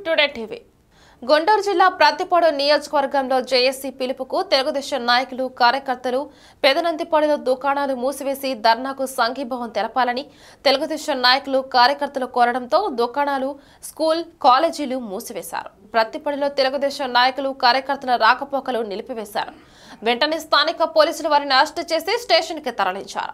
Today TV Guntur జిల్లా ప్రతిపాడు నియోజకవర్గంలో JAC పిలుపుకు తెలుగుదేశం నాయకులు కార్యకర్తలు పెదనందిపాడులో దుకాణాలు మూసివేసి ధర్నాకు సంఘీభావం తెలపాలని తెలుగుదేశం నాయకులు కార్యకర్తలు కోరడంతో దుకాణాలు స్కూల్ కాలేజీలు మూసివేశారు ప్రతిపాడులో తెలుగుదేశం నాయకులు కార్యకర్తల రాకపోకలు నిలిపివేశారు వెంటనే స్థానిక పోలీసులు వారిని అరెస్టు చేసి స్టేషన్కి తరలించారు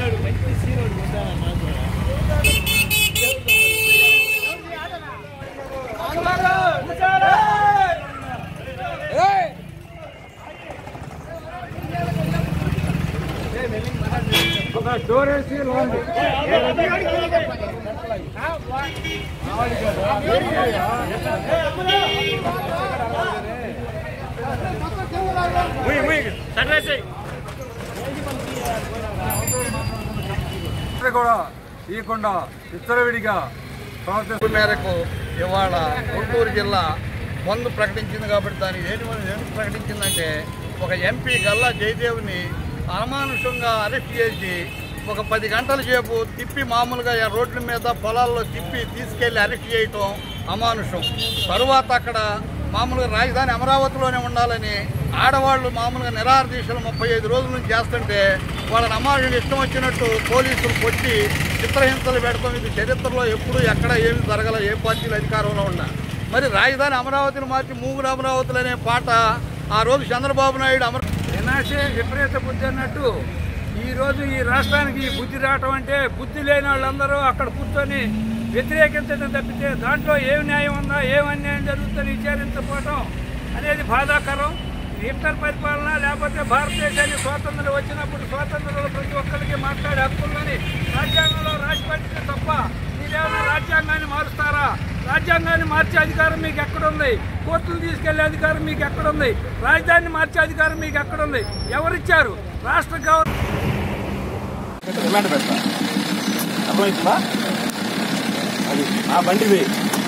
ఇక్కడ కూడా ఇవ్వకుండా విచ్చలవిడిగా ప్రవర్తిస్తున్నారు పిలుపు మేరకు ఇవాళ గుంటూరు జిల్లా బంద్ ప్రకటించింది కాబట్టి దాన్ని ఏది ఎందుకు ప్రకటించిందంటే ఒక ఎంపీ గల్లా జయదేవ్ని అమానుషంగా అరెస్ట్ చేసి ఒక పది గంటల సేపు తిప్పి మామూలుగా ఆ రోడ్ల మీద పొలాల్లో తిప్పి తీసుకెళ్లి అరెస్ట్ చేయటం అమానుషం తరువాత అక్కడ మామూలుగా రాజధాని అమరావతిలోనే ఉండాలని ఆడవాళ్ళు మామూలుగా నిరాహార దీక్షలు ముప్పై ఐదు రోజుల నుంచి చేస్తుంటే వాళ్ళని అమానుషులు ఇష్టం వచ్చినట్టు పోలీసులు కొట్టి చిత్రహింసలు పెడతాం ఇది చరిత్రలో ఎప్పుడు ఎక్కడ ఏమి జరగల ఏ పార్టీలు అధికారంలో ఉన్నా మరి రాజధాని అమరావతిని మార్చి మూగుడు అమరావతులు అనే పాట ఆ రోజు చంద్రబాబు నాయుడు అమర వినాశే విపరీత బుద్ధి అన్నట్టు ఈ రోజు ఈ రాష్ట్రానికి ఈ బుద్ధి రావటం అంటే బుద్ధి లేని వాళ్ళందరూ అక్కడ కూర్చొని వ్యతిరేకించడం తప్పితే దాంట్లో ఏం న్యాయం ఉందా ఏం అన్యాయం జరుగుతుందని విచారించకపోవటం అనేది బాధాకరం హిట్లర్ పరిపాలన లేకపోతే భారతదేశానికి స్వాతంత్రం వచ్చినప్పుడు స్వాతంత్రంలో ప్రతి ఒక్కరికి మాట్లాడే హక్కులని రాజ్యాంగంలో రాసి పెట్టింది తప్ప మీరేమైనా రాజ్యాంగాన్ని మారుస్తారా రాజ్యాంగాన్ని మార్చే అధికారం మీకు ఎక్కడుంది కోర్టులు తీసుకెళ్లే అధికారం మీకు ఎక్కడుంది రాజధానిని మార్చే అధికారం మీకు ఎక్కడుంది ఎవరిచ్చారు రాష్ట్ర గవర్నమెంట్ రిమాండ్ పెడతా అర్థమవుతుందా అది ఆ బండిది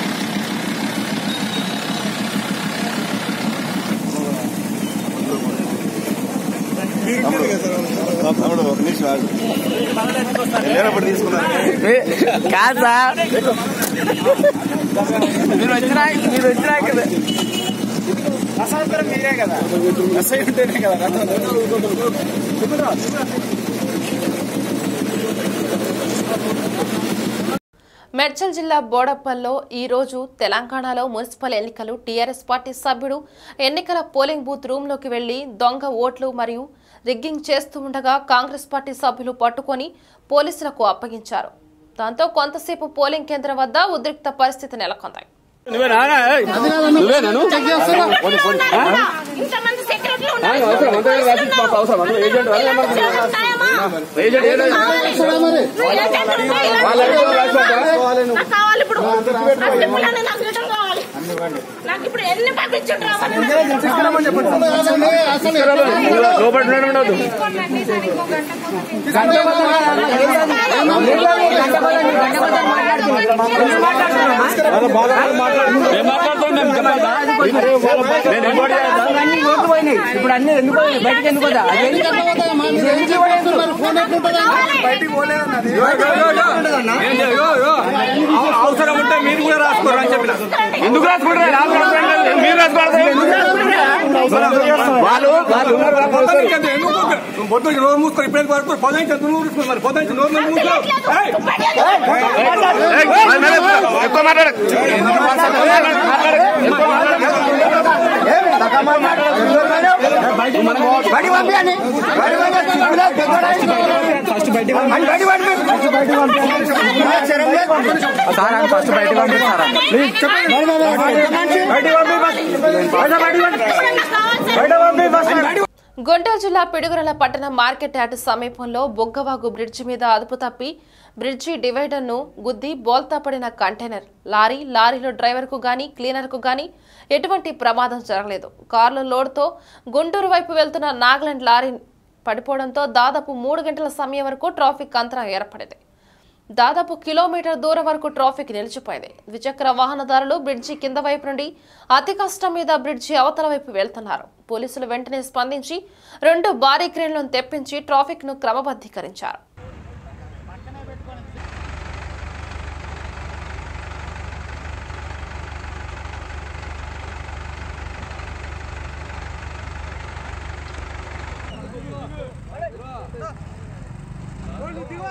తమ్ముడు ఒక నిమిషం ఆగు నేనప్పుడు తీసుకున్నాను కాదు సార్ మీరు వచ్చినా మీరు వచ్చినా కదా అసలు మీరే కదా అసలు ఉంటేనే కదా మెడ్చల్ జిల్లా బోడప్పల్లో ఈ రోజు తెలంగాణలో మున్సిపల్ ఎన్నికలు టీఆర్ఎస్ పార్టీ సభ్యుడు ఎన్నికల పోలింగ్ బూత్ రూమ్లోకి వెళ్లి దొంగ ఓట్లు మరియు రిగ్గింగ్ చేస్తూ ఉండగా కాంగ్రెస్ పార్టీ సభ్యులు పట్టుకొని పోలీసులకు అప్పగించారు దాంతో కొంతసేపు పోలింగ్ కేంద్రం వద్ద ఉద్రిక్త పరిస్థితి నెలకొంది ఇంతమంది సెక్రటరీలు ఉన్నారు. నాకు కావాలి ఇప్పుడు నాకు ఇప్పుడే నాకు రిటర్న్ కావాలి నాకు ఇప్పుడు ఎన్ని పంపించుంటారు అన్ని ఓట్లు పోయినాయి ఇప్పుడు అన్ని ఎందుకు పోయినాయి? బయటకు ఎందుకు పోదా అవసరం ఉంటే మీరు కూడా రాసుకోరు అని చెప్పిన ఎందుకు రాసుకుంటారు మీరు రాసుకోవాలి వాళ్ళు వాళ్ళు ఉన్నారు కదా, పోలీసులు. పొద్దున రోజు మూసుకో ఇప్పుడు వరకు పొద్దున నూరు తీసుకున్నారు మరి పొద్దున నూరు మూసుకో ఎక్కువ మాట్లాడ బయటికి పంపించండి. బయటికి పంపించండి. ఫస్ట్ బయటికి సార్ ఆయన ఫస్ట్ బయటికి పంపిస్తారా ప్లీజ్ చెప్పండి బయటికి పంపి గుంటూరు జిల్లా పిడుగురల పట్టణ మార్కెట్ యార్డ్ సమీపంలో బొగ్గవాగు బ్రిడ్జి మీద అదుపు తప్పి బ్రిడ్జి డివైడర్ను గుద్ది బోల్తా పడిన కంటైనర్ లారీ లారీలో డ్రైవర్కు గాని క్లీనర్కు గాని ఎటువంటి ప్రమాదం జరగలేదు కార్లు లోడ్తో గుంటూరు వైపు వెళ్తున్న నాగలాండ్ లారీ పడిపోవడంతో దాదాపు మూడు గంటల సమయం వరకు ట్రాఫిక్ అంతరం ఏర్పడింది దాదాపు కిలోమీటర్ దూరం వరకు ట్రాఫిక్ నిలిచిపోయింది ద్విచక్ర వాహనదారులు బ్రిడ్జి కింద వైపు నుండి అతి కష్టం మీద బ్రిడ్జి అవతల వైపు వెళ్తున్నారు పోలీసులు వెంటనే స్పందించి రెండు భారీ క్రేన్లను తెప్పించి ట్రాఫిక్ ను క్రమబద్ధీకరించారు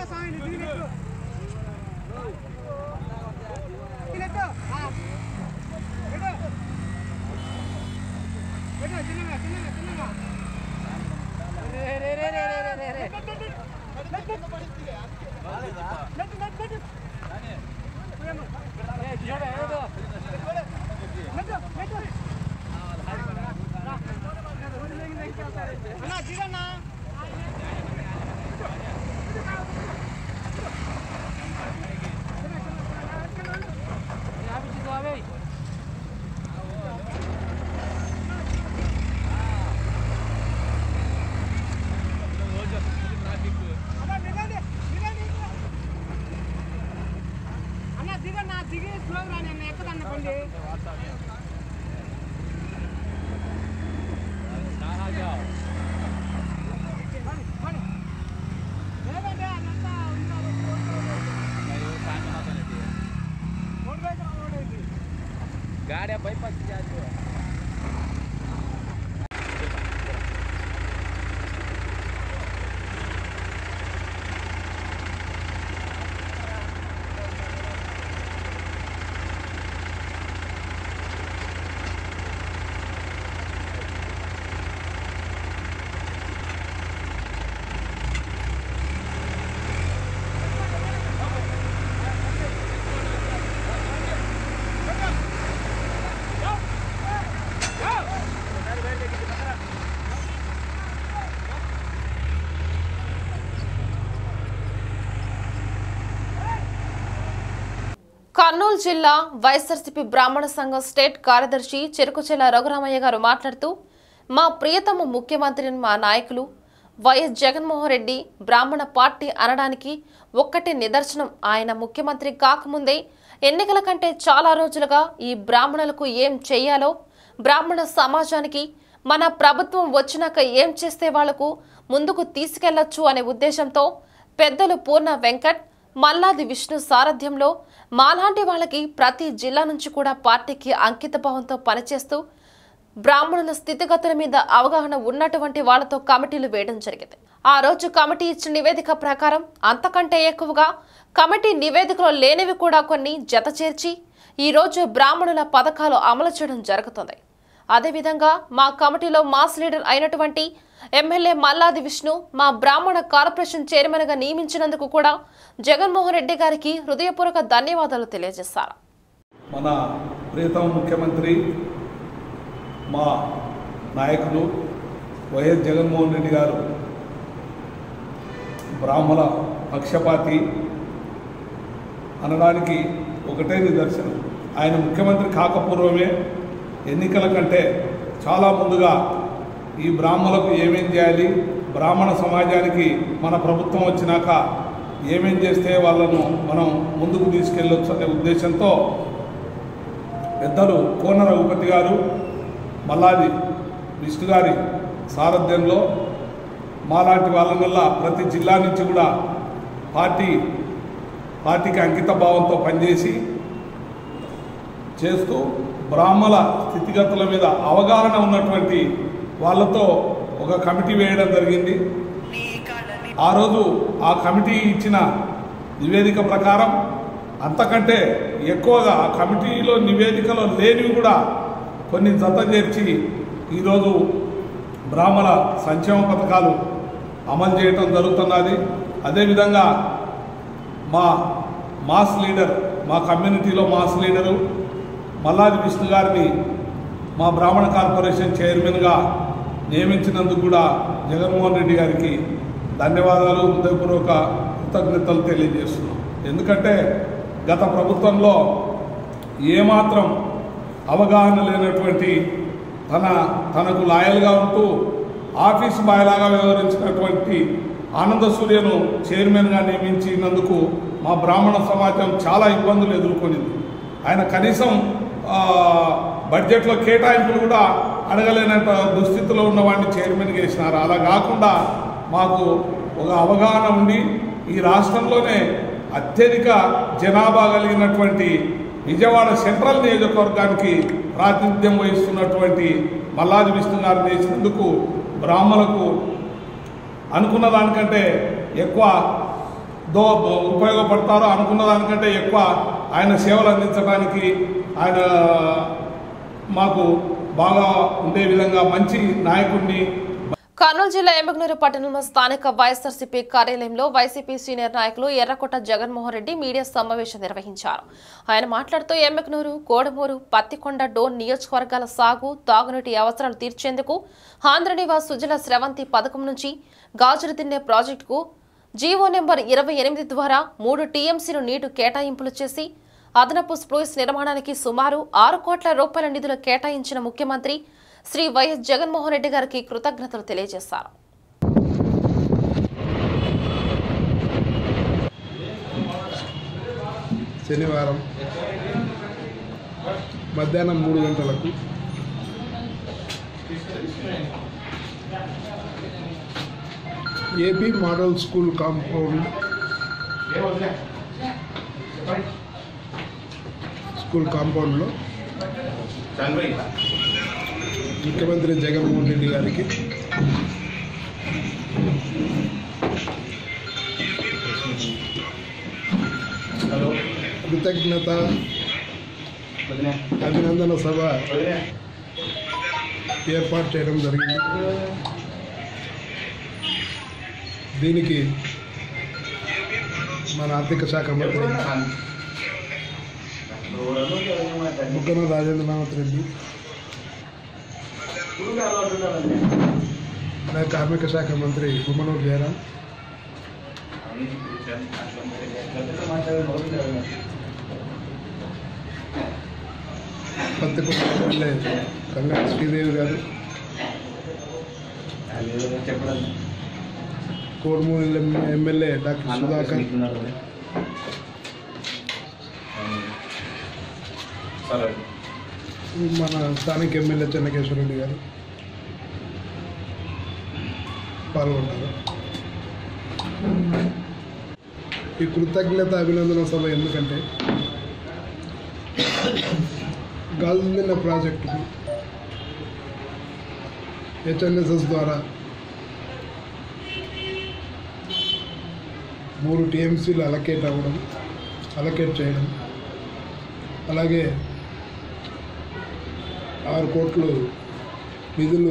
కర్నూలు జిల్లా వైఎస్ఆర్సీపీ బ్రాహ్మణ సంఘం స్టేట్ కార్యదర్శి చెరుకుచెల్ల రఘురామయ్య గారు మాట్లాడుతూ మా ప్రియతమ ముఖ్యమంత్రి మా నాయకులు వైఎస్ జగన్మోహన్ రెడ్డి బ్రాహ్మణ పార్టీ అనడానికి ఒక్కటి నిదర్శనం ఆయన ముఖ్యమంత్రి కాకముందే ఎన్నికల కంటే చాలా రోజులుగా ఈ బ్రాహ్మణులకు ఏం చేయాలో బ్రాహ్మణ సమాజానికి మన ప్రభుత్వం వచ్చినాక ఏం చేస్తే వాళ్లకు ముందుకు తీసుకెళ్లొచ్చు అనే ఉద్దేశంతో పెద్దలు పూర్ణ వెంకట్ మల్లాది విష్ణు సారథ్యంలో మాలాంటి వాళ్ళకి ప్రతి జిల్లా నుంచి కూడా పార్టీకి అంకిత భావంతో పనిచేస్తూ బ్రాహ్మణుల స్థితిగతుల మీద అవగాహన ఉన్నటువంటి వాళ్ళతో కమిటీలు వేయడం జరిగింది ఆ రోజు కమిటీ ఇచ్చిన నివేదిక ప్రకారం అంతకంటే ఎక్కువగా కమిటీ నివేదికలో లేనివి కూడా కొన్ని జత చేర్చి ఈ రోజు బ్రాహ్మణుల పథకాలు అమలు చేయడం జరుగుతుంది అదేవిధంగా మా కమిటీలో మాస్ లీడర్ అయినటువంటి ఎమ్మెల్యే మల్లాది విష్ణు మా బ్రాహ్మణ కార్పొరేషన్ చైర్మన్ గా నియమించినందుకు కూడా జగన్మోహన్ రెడ్డి గారికి హృదయపూర్వక ధన్యవాదాలు తెలియజేశారు మన ప్రియతమ ముఖ్యమంత్రి మా నాయకులు వైఎస్ జగన్మోహన్ రెడ్డి గారు బ్రాహ్మణ పక్షపాతి అనడానికి ఒకటే నిదర్శనం ఆయన ముఖ్యమంత్రి కాకపూర్వమే ఎన్నికల కంటే చాలా ముందుగా ఈ బ్రాహ్మణులకు ఏమేం చేయాలి బ్రాహ్మణ సమాజానికి మన ప్రభుత్వం వచ్చినాక ఏమేం చేస్తే వాళ్ళను మనం ముందుకు తీసుకెళ్ళొచ్చు అనే ఉద్దేశంతో పెద్దలు కోన రఘుపతి గారు మల్లాది విష్ణు గారి సారథ్యంలో మాలాంటి వాళ్ళ వల్ల ప్రతి జిల్లా నుంచి కూడా పార్టీ పార్టీకి అంకిత భావంతో పనిచేసి చేస్తూ బ్రాహ్మణ స్థితిగతుల మీద అవగాహన ఉన్నటువంటి వాళ్ళతో ఒక కమిటీ వేయడం జరిగింది ఆ రోజు ఆ కమిటీ ఇచ్చిన నివేదిక ప్రకారం అంతకంటే ఎక్కువగా ఆ కమిటీలో నివేదికలో లేనివి కూడా కొన్ని జత చేర్చి ఈరోజు బ్రాహ్మణ సంక్షేమ పథకాలు అమలు చేయటం జరుగుతున్నది అదేవిధంగా మా మాస్ లీడర్ మా కమ్యూనిటీలో మాస్ లీడరు మల్లాది విష్ణు గారిని మా బ్రాహ్మణ కార్పొరేషన్ చైర్మన్గా నియమించినందుకు కూడా జగన్మోహన్ రెడ్డి గారికి ధన్యవాదాలు హృదయపూర్వక కృతజ్ఞతలు తెలియజేస్తున్నాం ఎందుకంటే గత ప్రభుత్వంలో ఏమాత్రం అవగాహన లేనటువంటి తన తనకు లాయల్గా ఉంటూ ఆఫీస్ బాయ్లాగా వ్యవహరించినటువంటి ఆనంద సూర్యను చైర్మన్గా నియమించినందుకు మా బ్రాహ్మణ సమాజం చాలా ఇబ్బందులు ఎదుర్కొనింది ఆయన కనీసం ఆ, బడ్జెట్లో కేటాయింపులు కూడా అడగలేనంత దుస్థితిలో ఉన్న వాడిని చైర్మన్గా వేసినారు అలా కాకుండా మాకు ఒక అవగాహన ఉండి ఈ రాష్ట్రంలోనే అత్యధిక జనాభా కలిగినటువంటి విజయవాడ సెంట్రల్ నియోజకవర్గానికి ప్రాతినిధ్యం వహిస్తున్నటువంటి మల్లాది విష్ణు గారిని వేసినందుకు బ్రాహ్మణులకు అనుకున్న దానికంటే ఎక్కువ దో దో- ఉపయోగపడతారో అనుకున్న దానికంటే ఎక్కువ ఆయన సేవలు అందించడానికి ఆయన మాకు బాగా ఉండే విధంగా మంచి నాయకుడిని కర్నూలు జిల్లా ఎమ్మగనూరు పట్టణంలో స్థానిక వైఎస్ఆర్సీపీ కార్యాలయంలో వైసీపీ సీనియర్ నాయకులు ఎర్రకోట జగన్మోహన్ రెడ్డి మీడియా సమావేశం నిర్వహించారు ఆయన మాట్లాడుతూ ఎమ్మగనూరు కోడమూరు పత్తికొండ డోన్ నియోజకవర్గాల సాగు తాగునీటి అవసరాలు తీర్చేందుకు ఆంధ్రనివాస్ సుజల స్రవంతి పథకం నుంచి గాజులు తిన్నే ప్రాజెక్టుకు జీవో నెంబర్ ఇరవై ఎనిమిది ద్వారా మూడు టీఎంసీలు నీటు కేటాయింపులు చేసి అదనపు స్ప్రూయిస్ నిర్మాణానికి సుమారు ఆరు కోట్ల రూపాయల నిధులు కేటాయించిన ముఖ్యమంత్రి శ్రీ వైఎస్ జగన్మోహన్ రెడ్డి గారికి కృతజ్ఞతలు తెలియజేశారు శనివారం మధ్యాహ్నం మూడు గంటలకు AP model school compound school కాంపౌండ్లో ముఖ్యమంత్రి జగన్మోహన్ రెడ్డి గారికి కృతజ్ఞత అభినందన సభ ఏర్పాటు చేయడం జరిగింది దీనికి మన ఆర్థిక శాఖ మంత్రి ముక్కన రాజేంద్రనాథ్ రెడ్డి అలాగే కార్మిక శాఖ మంత్రి గుమ్మనూరు జయరాం పత్తికొండ ఎమ్మెల్యే కంగా శ్రీదేవి గారు కోడుమూరు ఎమ్మెల్యే డాక్టర్ సుధాకర్ మన స్థానిక ఎమ్మెల్యే చెన్నకేశ్వర రెడ్డి గారు పాల్గొంటారు ఈ కృతజ్ఞత అభినందన సభ ఎందుకంటే గాల్దిన్న ప్రాజెక్టుకు హెచ్ఎన్ఎస్ఎస్ ద్వారా మూడు టీఎంసీలు అలకేట్ అవ్వడం అలకేట్ చేయడం అలాగే ఆరు కోట్లు నిధులు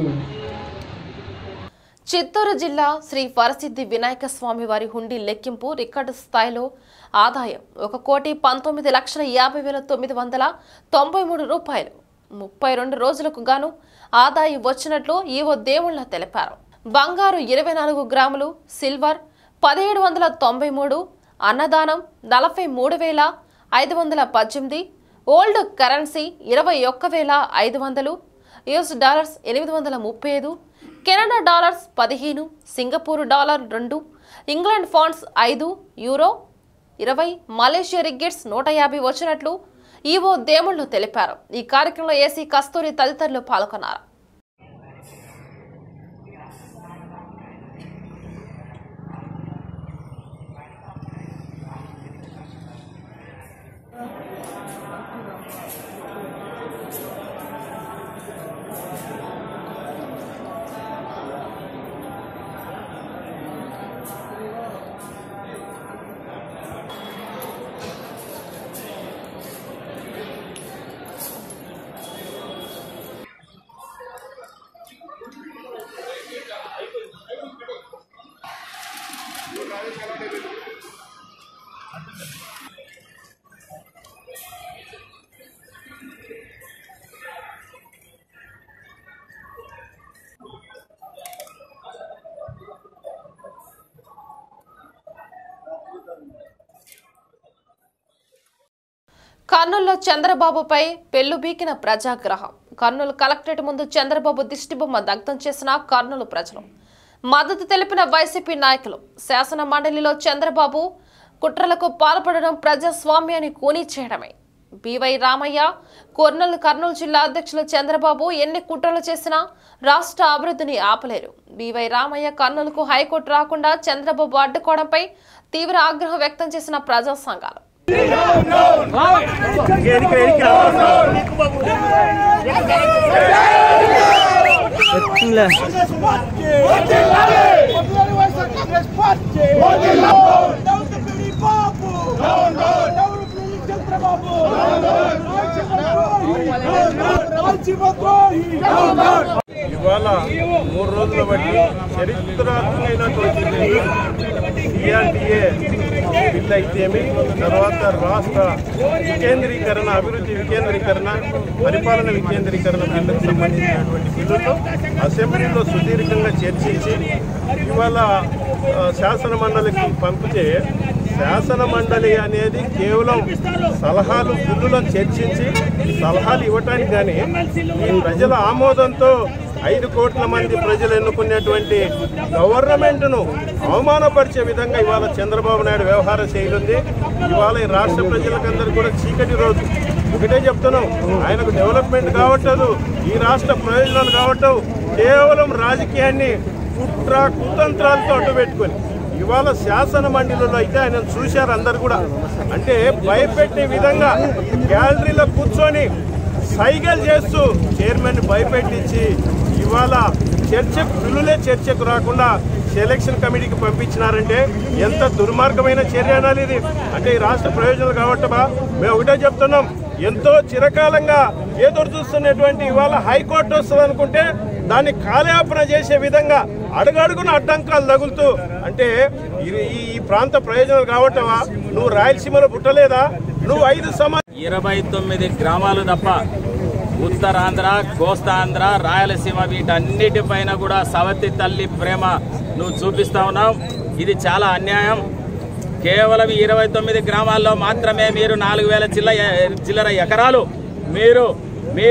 చిత్తూరు జిల్లా శ్రీ వరసిద్ధి వినాయక స్వామి వారి హుండీ లెక్కింపు రికార్డు స్థాయిలో ఆదాయం ఒక కోటి పంతొమ్మిది లక్షల యాభై వేల తొమ్మిది వందల తొంభై మూడు రూపాయలు ముప్పై రెండు రోజులకు గాను ఆదాయం వచ్చినట్లు ఈవో దేవుళ్ళ తెలిపారు బంగారు ఇరవై నాలుగు గ్రాములు సిల్వర్ పదిహేడు వందల తొంభై మూడు అన్నదానం నలభై మూడు వేల ఐదు వందల పద్దెనిమిది ఓల్డ్ కరెన్సీ ఇరవై ఒక్క వేల ఐదు వందలు యుఎస్ డాలర్స్ ఎనిమిది వందల ముప్పై ఐదు కెనడా డాలర్స్ పదిహేను సింగపూర్ డాలర్ రెండు ఇంగ్లాండ్ ఫాండ్స్ ఐదు యూరో ఇరవై మలేషియా రిగ్గెట్స్ నూట యాభై వచ్చినట్లు ఈవో దేముళ్ళు తెలిపారు ఈ కార్యక్రమంలో ఏసీ కస్తూరి తదితరులు పాల్గొన్నారు కర్నూలులో చంద్రబాబుపై పెళ్లుబీకిన ప్రజాగ్రహం కర్నూలు కలెక్టరేట్ ముందు చంద్రబాబు దిష్టిబొమ్మ దగ్ధం చేసిన కర్నూలు ప్రజలు మద్దతు తెలిపిన వైసీపీ నాయకులు శాసన మండలిలో చంద్రబాబు కుట్రలకు పాల్పడడం ప్రజాస్వామ్యాన్ని కూనీ చేయడమే బివై రామయ్య కొర్నూలు కర్నూలు జిల్లా అధ్యక్షులు చంద్రబాబు ఎన్ని కుట్రలు చేసినా రాష్ట్ర అభివృద్ధిని ఆపలేరు బివై రామయ్య కర్నూలుకు హైకోర్టు రాకుండా చంద్రబాబు అడ్డుకోవడంపై తీవ్ర ఆగ్రహం వ్యక్తం చేసిన ప్రజా సంఘాలు కాంగ్రెస్ పార్టీ ఇవాళ మూడు రోజుల బట్టి చరిత్రాత్మకమైనటువంటి టీఆర్టీఏ బిల్ అయితేమి తర్వాత రాష్ట్ర వికేంద్రీకరణ అభివృద్ధి వికేంద్రీకరణ పరిపాలన వికేంద్రీకరణ బిల్లుకు సంబంధించినటువంటి బిల్లులు అసెంబ్లీలో సుదీర్ఘంగా చర్చించి ఇవాళ ఆ, శాసన మండలికి పంపితే శాసన మండలి అనేది కేవలం సలహాలు బిల్లులను చర్చించి సలహాలు ఇవ్వటానికి కానీ ఈ ప్రజల ఆమోదంతో ఐదు కోట్ల మంది ప్రజలు ఎన్నుకునేటువంటి గవర్నమెంట్ను అవమానపరిచే విధంగా ఇవాళ చంద్రబాబు నాయుడు వ్యవహార శైలి ఉంది ఇవాళ ఈ రాష్ట్ర ప్రజలకందరూ కూడా చీకటి రోజు ఒకటే చెప్తున్నాం ఆయనకు డెవలప్మెంట్ కావట్టదు ఈ రాష్ట్ర ప్రయోజనాలు కావట్టవు కేవలం రాజకీయాన్ని కుట్ర కుతంత్రాలతో అడ్డుపెట్టుకొని ఇవాళ శాసన మండలిలో అయితే ఆయన చూశారు అందరు కూడా అంటే భయపెట్టే విధంగా గ్యాలరీలో కూర్చొని సైగలు చేస్తూ చైర్మన్ భయపెట్టించి ఇవాళ చర్చకు బిల్లులే చర్చకు రాకుండా సెలక్షన్ కమిటీకి పంపించినారంటే ఎంత దుర్మార్గమైన చర్య అనాలి ఇది అంటే ఈ రాష్ట్ర ప్రయోజనాలు కావట్టమా మేము ఒకటే చెప్తున్నాం ఎంతో చిరకాలంగా ఎదురు చూస్తున్నటువంటి ఇవాళ హైకోర్టు వస్తుంది అనుకుంటే దాన్ని కాలయాపన చేసే విధంగా అడుగడుగున అడ్డంకాలు తగులుతూ అంటే ఇది ఈ ఈ ప్రాంత ప్రయోజనాలు కావటమా నువ్వు రాయలసీమలో పుట్టలేదా నువ్వు ఐదు సమా ఇరవై తొమ్మిది గ్రామాలు తప్ప ఉత్తరాంధ్ర కోస్తాంధ్ర రాయలసీమ వీటన్నిటిపైన కూడా సవతి తల్లి ప్రేమ నువ్వు చూపిస్తా ఉన్నావు ఇది చాలా అన్యాయం కేవలం ఇరవై తొమ్మిది గ్రామాల్లో మాత్రమే మీరు నాలుగు వేల చిల్ల చిల్లర ఎకరాలు మీరు మీ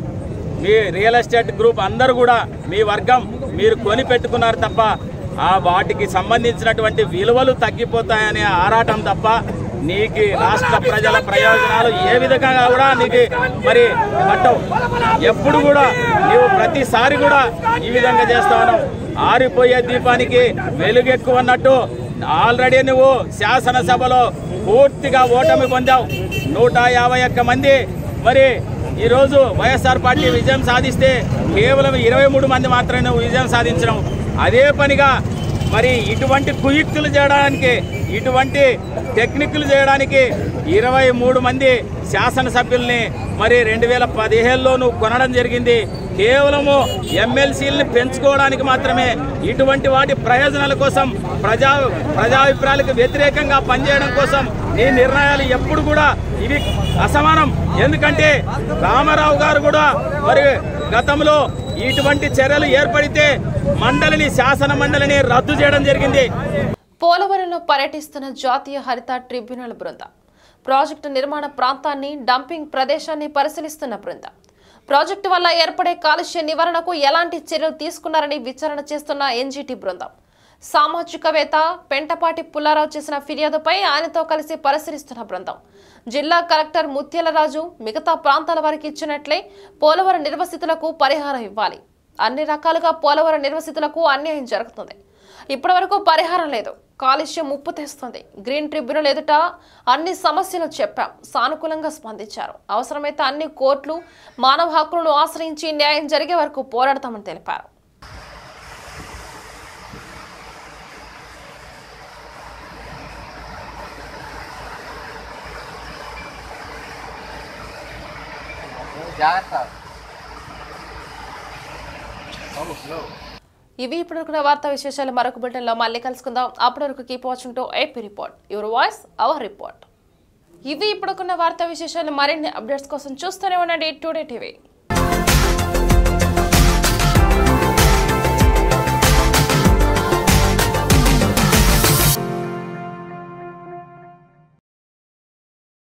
మీ రియల్ ఎస్టేట్ గ్రూప్ అందరూ కూడా మీ వర్గం మీరు కొని పెట్టుకున్నారు తప్ప ఆ వాటికి సంబంధించినటువంటి విలువలు తగ్గిపోతాయనే ఆరాటం తప్ప నీకు రాష్ట్ర ప్రజల ప్రయోజనాలు ఏ విధంగా కూడా నీకు మరి పట్టవు ఎప్పుడు కూడా నీవు ప్రతిసారి కూడా ఈ విధంగా చేస్తా ఉన్నావు ఆరిపోయే దీపానికి వెలుగు ఎక్కువ అన్నట్టు ఆల్రెడీ నువ్వు శాసనసభలో పూర్తిగా ఓటమి పొందావు నూట యాభై ఒక్క మంది మరి ఈరోజు వైఎస్ఆర్ పార్టీ విజయం సాధిస్తే కేవలం ఇరవై మూడు మంది మాత్రమే నువ్వు విజయం సాధించడం అదే పనిగా మరి ఇటువంటి కుయుక్తులు చేయడానికి ఇటువంటి టెక్నిక్లు చేయడానికి ఇరవై మూడు మంది శాసనసభ్యుల్ని మరి రెండు వేల పదిహేనులో నువ్వు కొనడం జరిగింది కేవలము ఎమ్మెల్సీలని పెంచుకోవడానికి మాత్రమే ఇటువంటి వాటి ప్రయోజనాల కోసం ప్రజా ప్రజాభిప్రాయాలకు వ్యతిరేకంగా పనిచేయడం కోసం నీ నిర్ణయాలు ఎప్పుడు కూడా ఇవి అసమానం ఎందుకంటే రామారావు గారు కూడా మరి గతంలో ఇటువంటి చర్యలు ఏర్పడితే మండలిని శాసన మండలిని రద్దు చేయడం జరిగింది పోలవరంలో పర్యటిస్తున్న జాతీయ హరిత ట్రిబ్యునల్ బృందం ప్రాజెక్టు నిర్మాణ ప్రాంతాన్ని డంపింగ్ ప్రదేశాన్ని పరిశీలిస్తున్న బృందం ప్రాజెక్టు వల్ల ఏర్పడే కాలుష్య నివారణకు ఎలాంటి చర్యలు తీసుకున్నారని విచారణ చేస్తున్న ఎన్జీటీ బృందం సామాజికవేత్త పెంటపాటి పుల్లారావు చేసిన ఫిర్యాదుపై ఆయనతో కలిసి పరిశీలిస్తున్న బృందం జిల్లా కలెక్టర్ ముత్యాలరాజు మిగతా ప్రాంతాల వారికి ఇచ్చినట్లే పోలవరం నిర్వసితులకు పరిహారం ఇవ్వాలి అన్ని రకాలుగా పోలవరం నిర్వసితులకు అన్యాయం జరుగుతుంది ఇప్పటివరకు పరిహారం లేదు కాలుష్యం ముప్పు తెస్తుంది గ్రీన్ ట్రిబ్యునల్ ఎదుట అన్ని సమస్యలు చెప్పాం సానుకూలంగా స్పందించారు అవసరమైతే అన్ని కోర్టులు మానవ హక్కులను ఆశ్రయించి న్యాయం జరిగే వరకు పోరాడతామని తెలిపారు ఇవి ఇప్పుడు వార్తా విశేషాలు మరొక బులెటిన్లో మళ్ళీ కలుసుకుందాం అప్పటి వరకు keep watching to AP report your voice our report ఇవి ఇప్పుడుకున్న వార్తా విశేషాలు మరిన్ని అప్డేట్స్ కోసం చూస్తూనే ఉండండి టుడే టీవీ